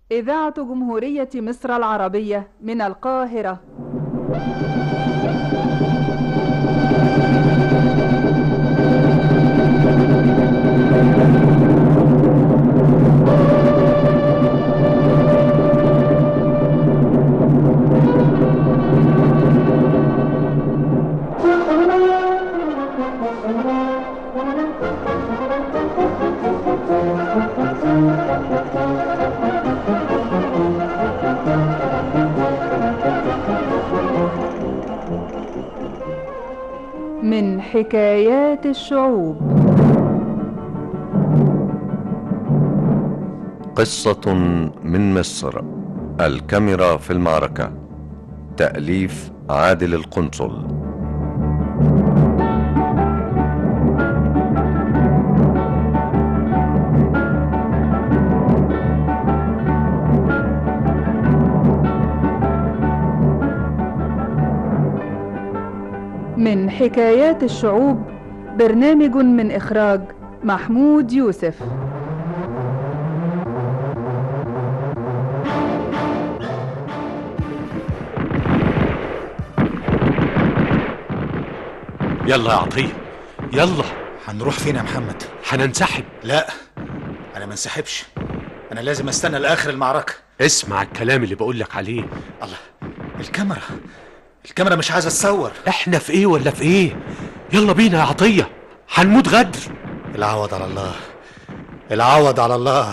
إذاعة جمهورية مصر العربية من القاهرة من حكايات الشعوب قصة من مصر الكاميرا في المعركة تأليف عادل القنصل من حكايات الشعوب برنامج من إخراج محمود يوسف يلا يا عطية يلا هنروح فين يا محمد هننسحب لا انا ما انسحبش انا لازم استنى لاخر المعركه اسمع الكلام اللي بقولك عليه الله الكاميرا الكاميرا مش عايزه تصور احنا في ايه ولا في ايه يلا بينا يا عطية هنموت غدر العوض على الله العوض على الله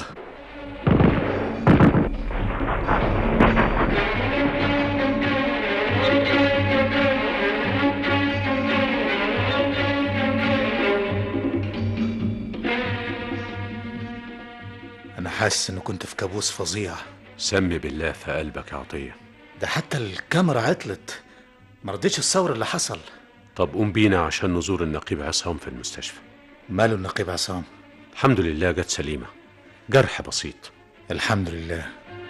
انا حاسس انه كنت في كابوس فظيع سمي بالله في قلبك يا عطية ده حتى الكاميرا عطلت ما رضيتش تصور اللي حصل طب قوم بينا عشان نزور النقيب عصام في المستشفى ماله النقيب عصام الحمد لله جت سليمة جرح بسيط الحمد لله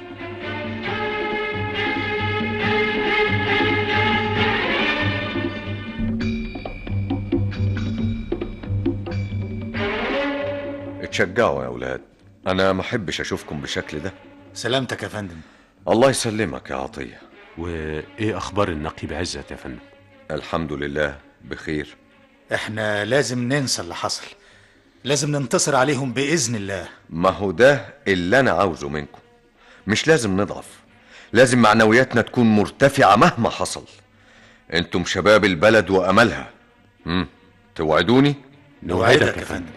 اتشجعوا يا أولاد أنا ما أحبش أشوفكم بالشكل ده سلامتك يا فندم الله يسلمك يا عطية وايه اخبار النقيب عزت يا فندم الحمد لله بخير احنا لازم ننسى اللي حصل لازم ننتصر عليهم بإذن الله ما هو ده اللي أنا عاوزه منكم مش لازم نضعف لازم معنوياتنا تكون مرتفعة مهما حصل انتم شباب البلد وأملها مم. توعدوني نوعدك يا فندم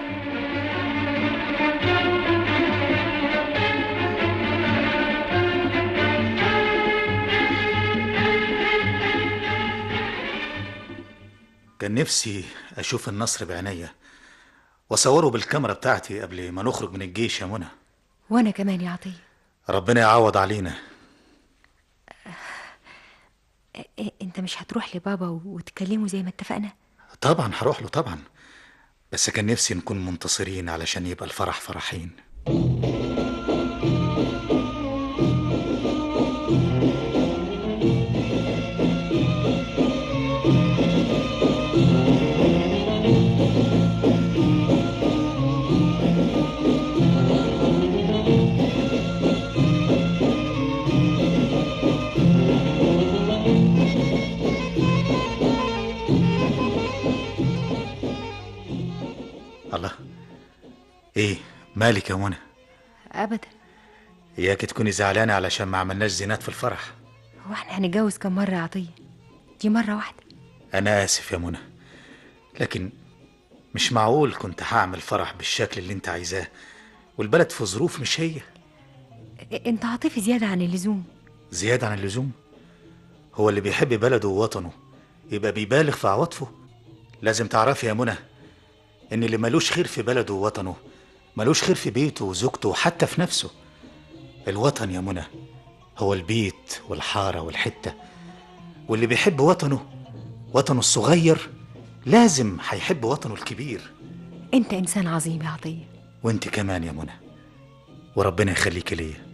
كان نفسي أشوف النصر بعينيا وأصوره بالكاميرا بتاعتي قبل ما نخرج من الجيش يا منى وانا كمان يا عطيه ربنا يعوض علينا إيه انت مش هتروح لبابا و- وتكلمه زي ما اتفقنا طبعا هروح له طبعا بس كان نفسي نكون منتصرين علشان يبقى الفرح فرحين الله ايه مالك يا منى ابدا اياك تكوني زعلانه علشان ما عملناش زينات في الفرح هو احنا هنتجوز كم مره يا عطيه دي مره واحده انا اسف يا منى لكن مش معقول كنت هعمل فرح بالشكل اللي انت عايزاه والبلد في ظروف مش هي إيه انت عاطفي زياده عن اللزوم زيادة عن اللزوم هو اللي بيحب بلده ووطنه يبقى بيبالغ في عواطفه لازم تعرفي يا منى ان اللي ملوش خير في بلده ووطنه ملوش خير في بيته وزوجته وحتى في نفسه الوطن يا منى هو البيت والحارة والحتة واللي بيحب وطنه وطنه الصغير لازم هيحب وطنه الكبير انت انسان عظيم يا عطيه وانت كمان يا منى وربنا يخليك ليا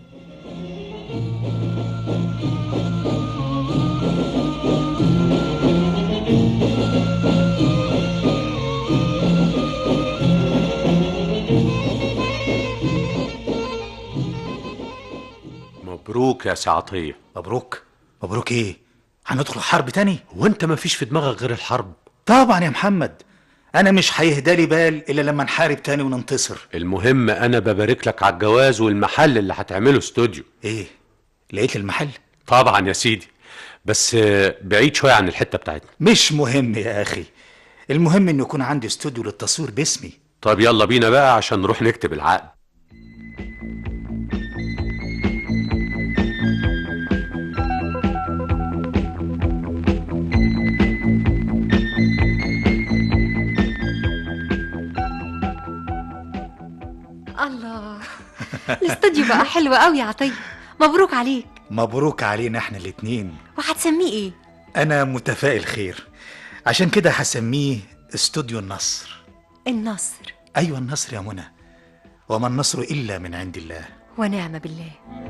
مبروك يا سي عطيه مبروك مبروك ايه هندخل حرب تاني هو انت ما فيش في دماغك غير الحرب طبعا يا محمد انا مش هيهدالي بال الا لما نحارب تاني وننتصر المهم انا ببارك لك على الجواز والمحل اللي هتعمله استوديو ايه لقيت المحل طبعا يا سيدي بس آه، بعيد شويه عن الحته بتاعتنا مش مهم يا اخي المهم ان يكون عندي استوديو للتصوير باسمي طب يلا بينا بقى عشان نروح نكتب العقد الله الاستوديو بقى حلو قوي يا عطيه مبروك عليك مبروك علينا احنا الاتنين وهتسميه ايه انا متفائل خير عشان كده هسميه استوديو النصر النصر ايوه النصر يا منى وما النصر الا من عند الله ونعم بالله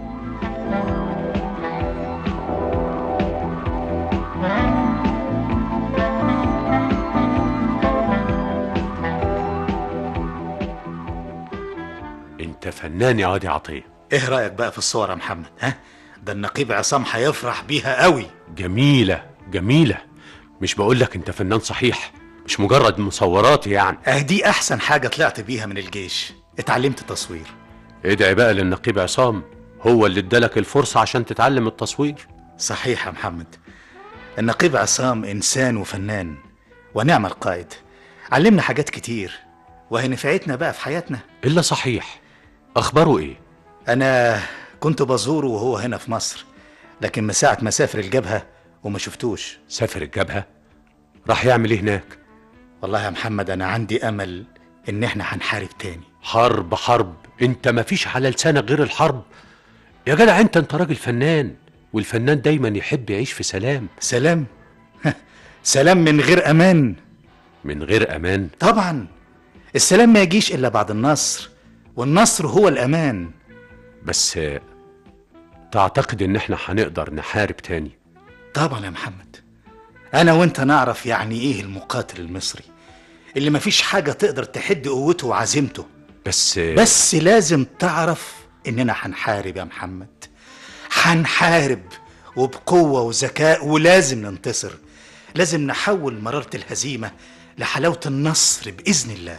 انت فنان يا واد يا عطيه ايه رايك بقى في الصور يا محمد ها ده النقيب عصام هيفرح بيها قوي جميله جميله مش بقول لك انت فنان صحيح مش مجرد مصورات يعني اه دي احسن حاجه طلعت بيها من الجيش اتعلمت تصوير ادعي بقى للنقيب عصام هو اللي ادالك الفرصه عشان تتعلم التصوير صحيح يا محمد النقيب عصام انسان وفنان ونعم القائد علمنا حاجات كتير وهي نفعتنا بقى في حياتنا الا صحيح اخباره ايه انا كنت بزوره وهو هنا في مصر لكن من ساعه ما سافر الجبهه وما شفتوش سافر الجبهه راح يعمل ايه هناك والله يا محمد انا عندي امل ان احنا هنحارب تاني حرب حرب انت ما فيش على لسانك غير الحرب يا جدع انت انت راجل فنان والفنان دايما يحب يعيش في سلام سلام سلام من غير امان من غير امان طبعا السلام ما يجيش الا بعد النصر والنصر هو الامان بس آه، تعتقد ان احنا هنقدر نحارب تاني طبعا يا محمد انا وانت نعرف يعني ايه المقاتل المصري اللي مفيش حاجه تقدر تحد قوته وعزيمته بس آه، بس لازم تعرف اننا هنحارب يا محمد هنحارب وبقوه وذكاء ولازم ننتصر لازم نحول مراره الهزيمه لحلاوه النصر باذن الله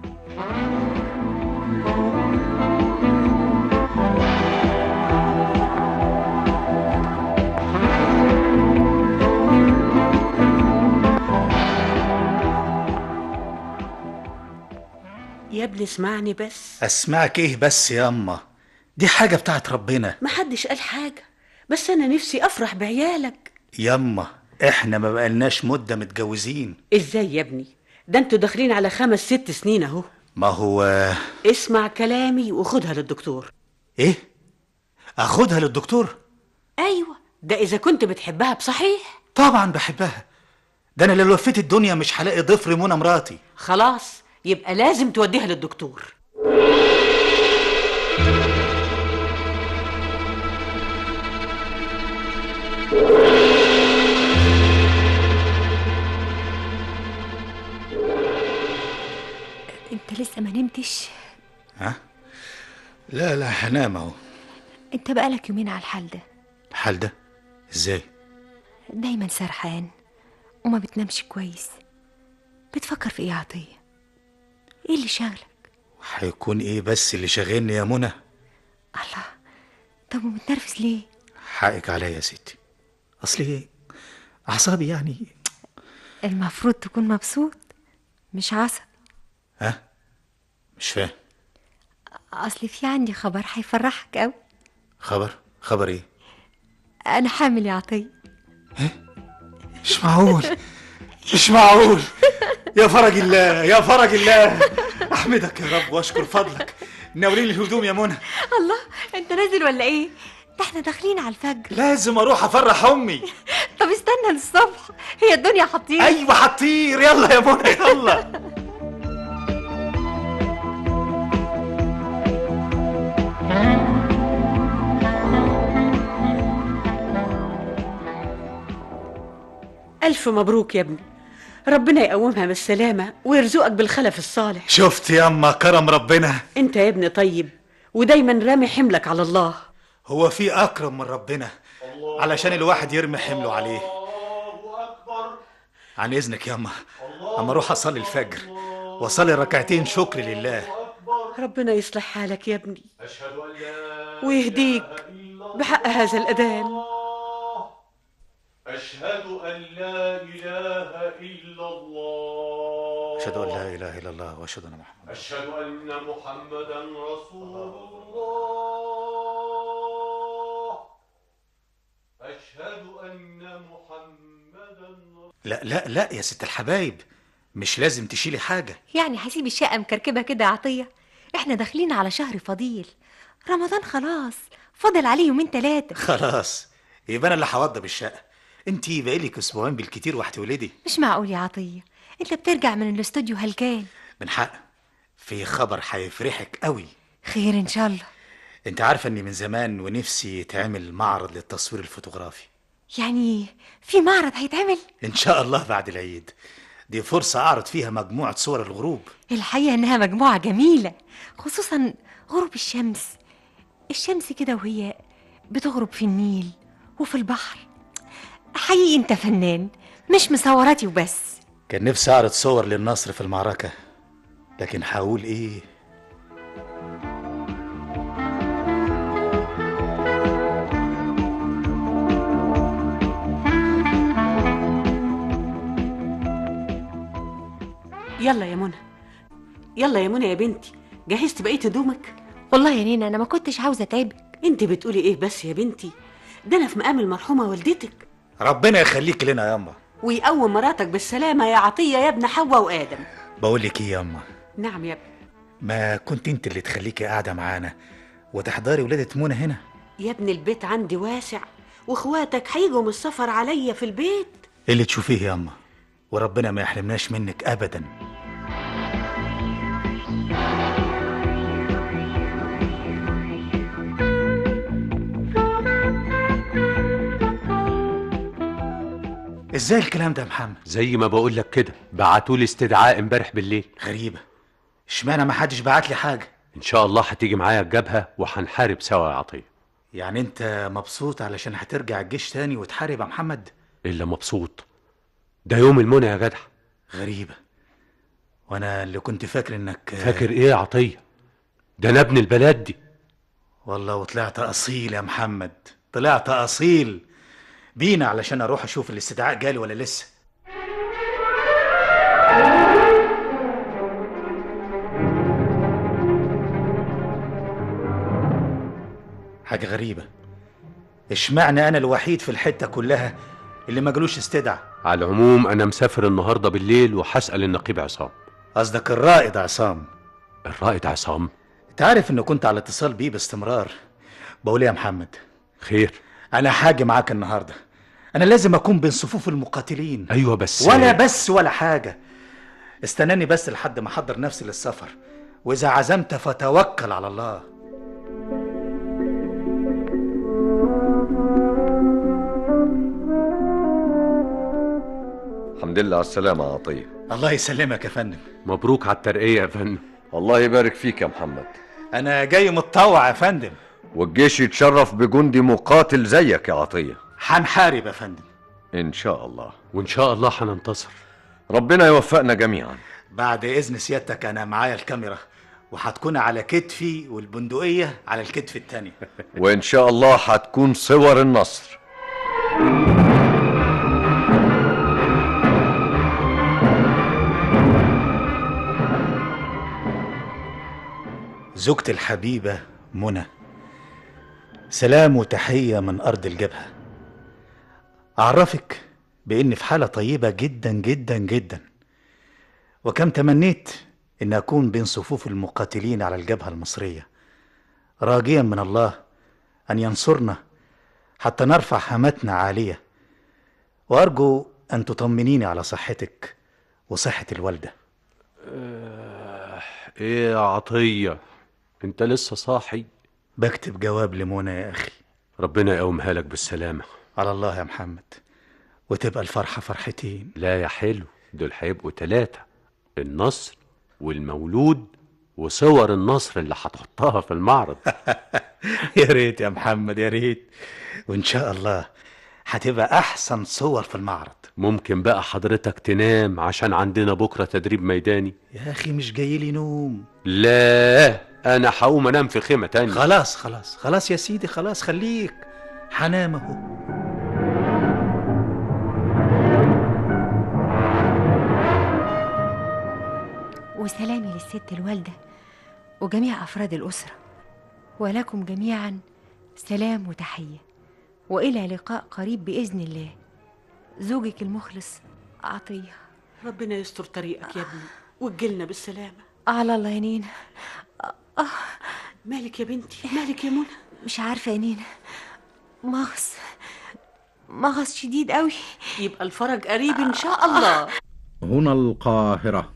يا ابني اسمعني بس اسمعك ايه بس يا اما دي حاجه بتاعت ربنا محدش قال حاجة بس أنا نفسي أفرح بعيالك ياما احنا ما بقالناش مده متجوزين إزاي يا ابني ده انتوا داخلين على خمس ست سنين أهو ما هو اسمع كلامي وخدها للدكتور ايه اخدها للدكتور أيوة ده إذا كنت بتحبها بصحيح طبعا بحبها ده انا لو لفيت الدنيا مش هلاقي ضفر منى مراتي خلاص يبقى لازم توديها للدكتور انت لسه ما نمتش ها لا لا هنام اهو انت بقالك يومين على الحال ده الحال ده ازاي دايما سرحان وما بتنامش كويس بتفكر في ايه يا عطيه ايه اللي شاغلك هيكون ايه بس اللي شاغلني يا منى الله طب ومتنرفز ليه حقك عليا يا ستي اصلي اعصابي يعني المفروض تكون مبسوط مش عصبي ها مش فاهم اصل في عندي خبر هيفرحك قوي خبر خبر ايه انا حامل يا عطيه مش معقول مش معقول يا فرج الله يا فرج الله احمدك يا رب واشكر فضلك ناولين الهدوم يا منى الله انت نازل ولا ايه ده احنا داخلين على الفجر لازم اروح افرح امي طب استنى للصبح هي الدنيا هتطير ايوه هطير يلا يا منى يلا ألف مبروك يا ابني ربنا يقومها بالسلامة ويرزقك بالخلف الصالح شفت يا اما كرم ربنا انت يا ابني طيب ودايما رامي حملك على الله هو في اكرم من ربنا علشان الواحد يرمي حمله عليه عن اذنك ياما اما اروح اصلي الفجر واصلي ركعتين شكر لله ربنا يصلح حالك يا ابني ويهديك بحق هذا الأذان أشهد أن لا إله إلا الله اشهد ان لا اله الا الله واشهد ان محمد أشهد أن محمدا رسول الله أشهد أن محمدا لا لا لا يا ست الحبايب مش لازم تشيلي حاجه يعني هسيب الشقة مكركبة كده يا عطية احنا داخلين على شهر فضيل رمضان خلاص فاضل عليه يومين تلاتة خلاص يبقى انا اللي هوضب الشقه انتي بقالك اسبوعين بالكتير وهتولدي مش معقول يا عطية انت بترجع من الاستوديو هلكان من حق في خبر هيفرحك قوي خير ان شاء الله انت عارفه اني من زمان ونفسي يتعمل معرض للتصوير الفوتوغرافي يعني في معرض هيتعمل ان شاء الله بعد العيد دي فرصه اعرض فيها مجموعه صور الغروب الحقيقة انها مجموعة جميلة خصوصا غروب الشمس الشمس كده وهي بتغرب في النيل وفي البحر حقيقي انت فنان مش مصوراتي وبس كان نفسي اعرض صور للنصر في المعركه لكن هقول ايه يلا يا منى يلا يا منى يا بنتي جهزت بقية هدومك والله يا نينا انا ما كنتش عاوزة اتعبك انت بتقولي ايه بس يا بنتي ده انا في مقام المرحومة والدتك ربنا يخليك لنا يا اما ويقوم مراتك بالسلامة يا عطية يا ابن حواء وآدم بقول لك ايه يا اما نعم يا ابني ما كنت انت اللي تخليكي قاعده معانا وتحضري ولادة منى هنا يا ابن البيت عندي واسع واخواتك هيجوا من السفر عليا في البيت اللي تشوفيه يا اما وربنا ما يحرمناش منك ابدا ازاي الكلام ده يا محمد زي ما بقول لك كده بعتوا لي استدعاء امبارح بالليل غريبه اشمعنى ما حدش بعت لي حاجه ان شاء الله هتيجي معايا الجبهه وهنحارب سوا يا عطيه يعني انت مبسوط علشان هترجع الجيش تاني وتحارب يا محمد الا مبسوط ده يوم المنى يا جدع غريبه وانا اللي كنت فاكر انك فاكر ايه يا عطيه ده انا ابن البلد دي والله وطلعت اصيل يا محمد طلعت اصيل بينا علشان اروح اشوف الاستدعاء جالي ولا لسه حاجة غريبة اشمعنى انا الوحيد في الحتة كلها اللي ما جالوش استدعاء على العموم انا مسافر النهارده بالليل وهسال النقيب عصام قصدك الرائد عصام الرائد عصام انت عارف ان كنت على اتصال بيه باستمرار بقول إيه يا محمد خير انا حاجة معاك النهاردة انا لازم اكون بين صفوف المقاتلين ايوه بس ولا بس ولا حاجة استناني بس لحد ما احضر نفسي للسفر واذا عزمت فتوكل على الله الحمد لله على السلامة يا عطية الله يسلمك يا فندم مبروك على الترقيه يا فندم الله يبارك فيك يا محمد انا جاي متطوع يا فندم والجيش يتشرف بجندي مقاتل زيك يا عطية هنحارب يا فندم إن شاء الله وان شاء الله هننتصر ربنا يوفقنا جميعا بعد اذن سيادتك انا معايا الكاميرا وهتكون على كتفي والبندقية على الكتف التاني وإن شاء الله هتكون صور النصر زوجتي الحبيبة منى سلام وتحية من أرض الجبهة أعرفك بإني في حالة طيبة جدا جدا جدا وكم تمنيت إن أكون بين صفوف المقاتلين على الجبهة المصرية راجيا من الله أن ينصرنا حتى نرفع هامتنا عالية وأرجو أن تطمنيني على صحتك وصحة الوالدة ايه يا عطيه انت لسه صاحي بكتب جواب لمنى يا أخي ربنا يقومها لك بالسلامه على الله يا محمد وتبقى الفرحة فرحتين لا يا حلو دول هيبقوا تلاتة النصر والمولود وصور النصر اللي هتحطها في المعرض يا ريت يا محمد يا ريت وان شاء الله هتبقى احسن صور في المعرض ممكن بقى حضرتك تنام عشان عندنا بكرة تدريب ميداني يا اخي مش جاي لي نوم لا انا هقوم انام في خيمة تانية خلاص خلاص خلاص يا سيدي خلاص خليك حنام اهو وسلامي للست الوالدة وجميع أفراد الأسرة ولكم جميعا سلام وتحية وإلى لقاء قريب بإذن الله زوجك المخلص عطية ربنا يستر طريقك يا ابني وتجيلنا بالسلامة على الله يا نين مالك يا بنتي مالك يا منى مش عارفة يا نين مغص مغص شديد قوي يبقى الفرج قريب ان شاء الله هنا القاهرة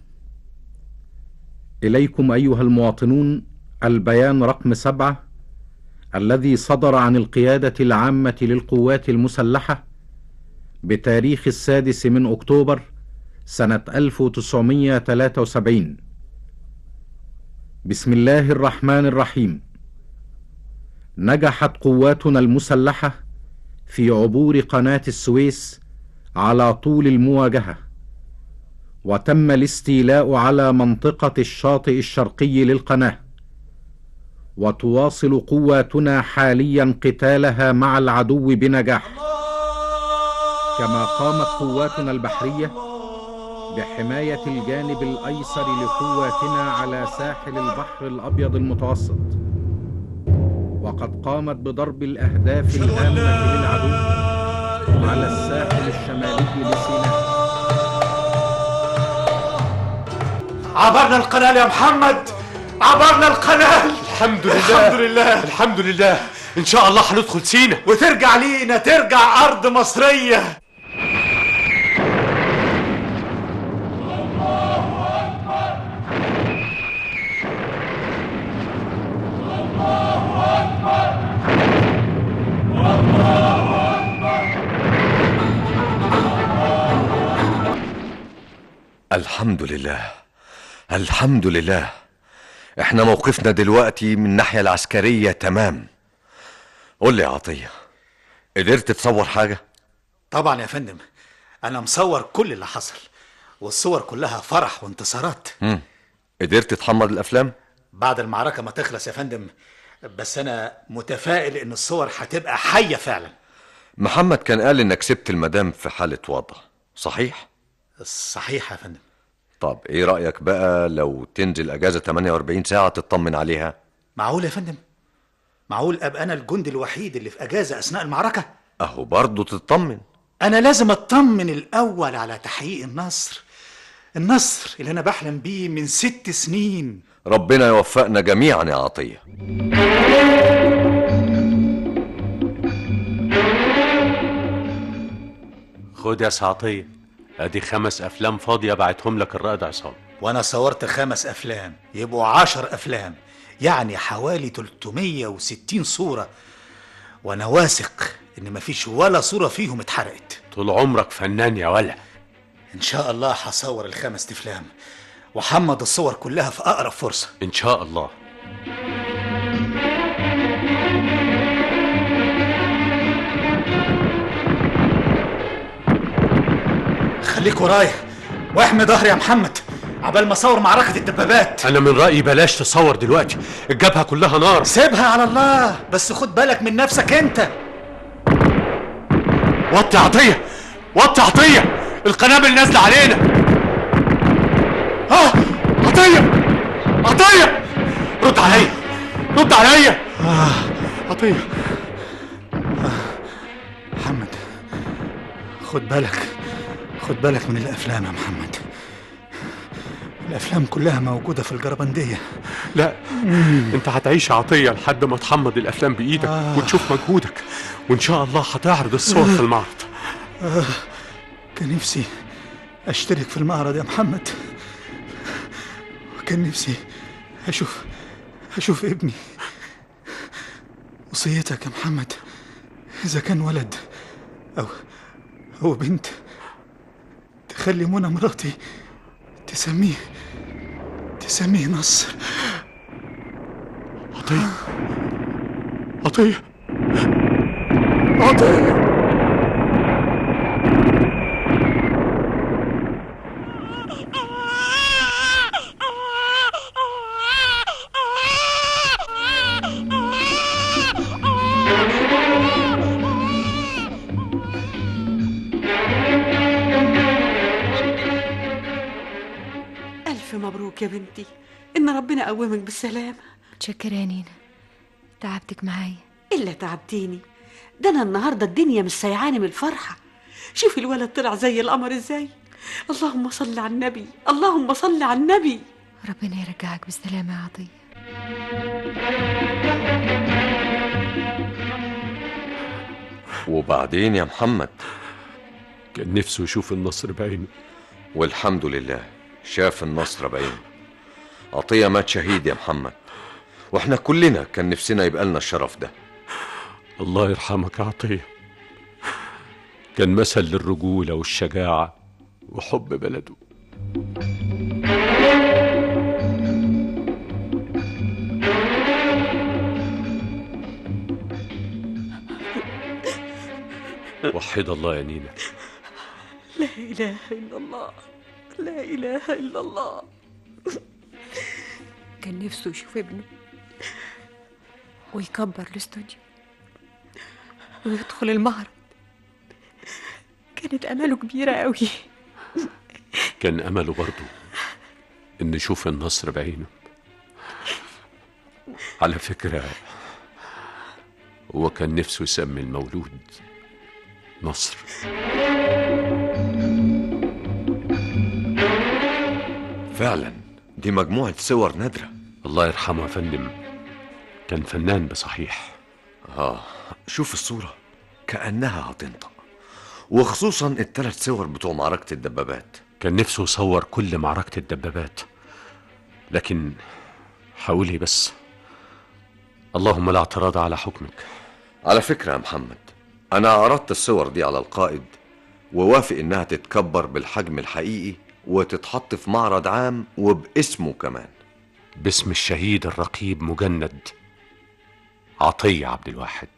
إليكم أيها المواطنون البيان رقم سبعة الذي صدر عن القيادة العامة للقوات المسلحة بتاريخ السادس من أكتوبر سنة 1973 بسم الله الرحمن الرحيم نجحت قواتنا المسلحة في عبور قناة السويس على طول المواجهة وتم الاستيلاء على منطقة الشاطئ الشرقي للقناة وتواصل قواتنا حاليا قتالها مع العدو بنجاح كما قامت قواتنا البحرية بحماية الجانب الأيسر لقواتنا على ساحل البحر الأبيض المتوسط وقد قامت بضرب الأهداف الهامة للعدو على الساحل الشمالي لسيناء عبرنا القناة يا محمد عبرنا القناة الحمد لله الحمد لله الحمد لله ان شاء الله هندخل سينا وترجع لينا ترجع أرض مصرية الحمد لله الحمد لله احنا موقفنا دلوقتي من الناحية العسكرية تمام قول لي يا عطية قدرت تصور حاجة؟ طبعا يا فندم أنا مصور كل اللي حصل والصور كلها فرح وانتصارات مم. قدرت تحمض الأفلام؟ بعد المعركة ما تخلص يا فندم بس أنا متفائل إن الصور هتبقى حية فعلا محمد كان قال إنك سبت المدام في حالة وضع صحيح؟ صحيح يا فندم طب ايه رأيك بقى لو تنزل اجازة 48 ساعة تطمن عليها معقول يا فندم معقول أبقى أنا الجندي الوحيد اللي في أجازة أثناء المعركة اهو برضه تطمن أنا لازم أطمن الأول على تحقيق النصر النصر اللي أنا بحلم بيه من ست سنين ربنا يوفقنا جميعا يا عطية خد يا سعطية ادي خمس افلام فاضية بعتهم لك الرائد عصام وأنا صورت خمس أفلام يبقوا عشر أفلام يعني حوالي 360 صورة وأنا واثق إن مفيش ولا صورة فيهم اتحرقت طول عمرك فنان يا ولا إن شاء الله هصور الخمس أفلام وحمض الصور كلها في أقرب فرصة ان شاء الله خليك ورايا واحمي ظهري يا محمد عبال ما اصور معركة الدبابات انا من رأيي بلاش تصور دلوقتي الجبهة كلها نار سيبها على الله بس خد بالك من نفسك انت وطي عطية وطي عطية القنابل نازلة علينا اه عطية عطية رد عليا رد عليا عطية محمد خد بالك خد بالك من الافلام يا محمد الافلام كلها موجودة في الجربندية لا انت هتعيش يا عطية لحد ما تحمض الافلام بايدك آه. وتشوف مجهودك وان شاء الله هتعرض الصور في المعرض كان نفسي اشترك في المعرض يا محمد وكان نفسي اشوف اشوف ابني وصيتك يا محمد اذا كان ولد او او بنت تخلي منى مراتي تسميه تسميه نصر عطية عطية عطية ألف مبروك يا بنتي إن ربنا قومك بالسلامة متشكرة يا نينا تعبتك معايا إلا تعبتيني ده أنا النهاردة الدنيا مش سيعاني من الفرحة شوفي الولد طلع زي القمر إزاي اللهم صل على النبي اللهم صل على النبي ربنا يرجعك بالسلامة يا عطية وبعدين يا محمد كان نفسه يشوف النصر بعينه والحمد لله شاف النصر بعينه عطية مات شهيد يا محمد واحنا كلنا كان نفسنا يبقى لنا الشرف ده الله يرحمك يا عطية كان مثل للرجولة والشجاعة وحب بلده وحد الله يا نينا لا إله إلا الله لا إله إلا الله كان نفسه يشوف ابنه ويكبر الاستوديو ويدخل المعرض كانت اماله كبيره قوي كان أمله برضه إن يشوف النصر بعينه على فكرة هو كان نفسه يسمي المولود نصر فعلا دي مجموعة صور نادرة الله يرحمه يا فندم كان فنان بصحيح آه شوف الصورة كأنها هتنطق وخصوصا الثلاث صور بتوع معركة الدبابات كان نفسه يصور كل معركة الدبابات لكن حاولي بس اللهم لا اعتراض على حكمك على فكرة يا محمد أنا عرضت الصور دي على القائد ووافق إنها تتكبر بالحجم الحقيقي وتتحط في معرض عام وباسمه كمان باسم الشهيد الرقيب مجند عطية عبد الواحد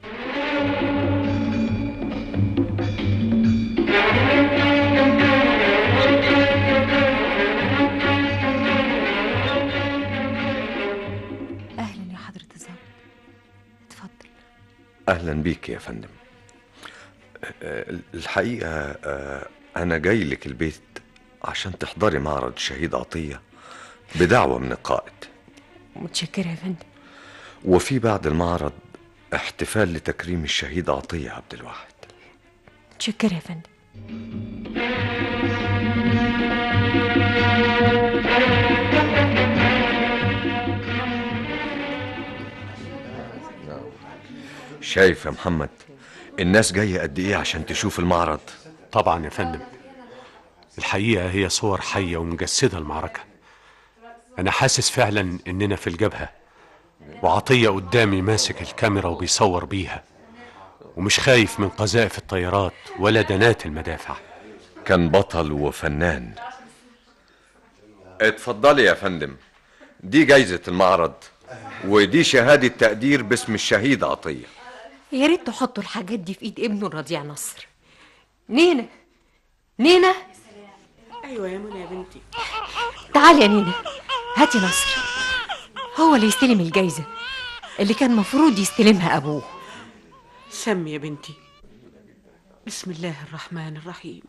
اهلا يا حضره الظابط اتفضل أهلا بيك يا فندم آه، الحقيقة آه، أنا جاي لك البيت عشان تحضري معرض الشهيد عطية بدعوة من القائد متشكره يا فندم وفي بعد المعرض احتفال لتكريم الشهيد عطية عبد الواحد متشكره يا فندم شايف يا محمد الناس جاية قد إيه عشان تشوف المعرض طبعا يا فندم الحقيقة هي صور حية ومجسدة المعركة أنا حاسس فعلا إننا في الجبهة وعطية قدامي ماسك الكاميرا وبيصور بيها ومش خايف من قذائف الطيارات ولا دنات المدافع كان بطل وفنان اتفضلي يا فندم دي جايزة المعرض ودي شهادة تقدير باسم الشهيد عطية يا ريت تحطوا الحاجات دي في ايد ابنه الرضيع نصر نينا نينا أيوة يا منى يا بنتي تعالي يا نينا هاتي نصر هو اللي يستلم الجايزة اللي كان مفروض يستلمها أبوه سمي يا بنتي بسم الله الرحمن الرحيم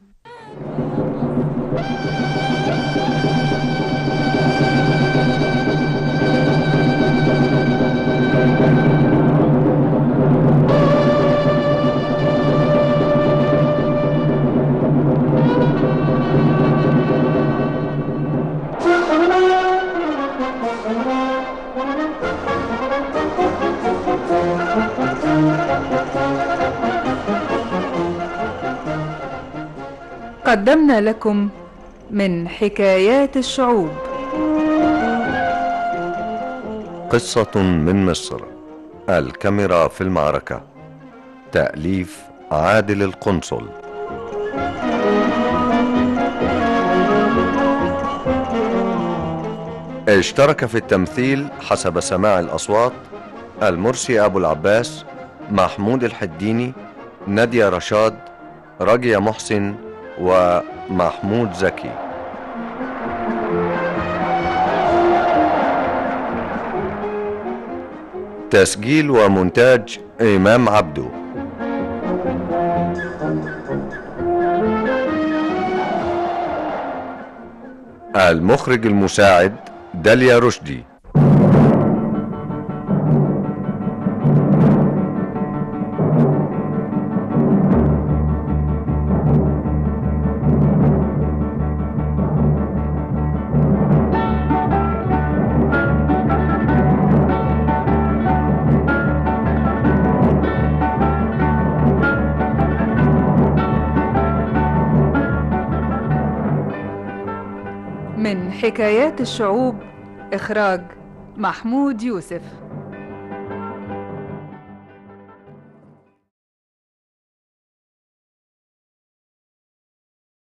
قدمنا لكم من حكايات الشعوب قصة من مصر الكاميرا في المعركة تأليف عادل القنصل اشترك في التمثيل حسب سماع الأصوات المرسي أبو العباس محمود الحديني نادية رشاد راجية محسن ومحمود زكي تسجيل ومونتاج إمام عبده المخرج المساعد داليا رشدي من حكايات الشعوب إخراج محمود يوسف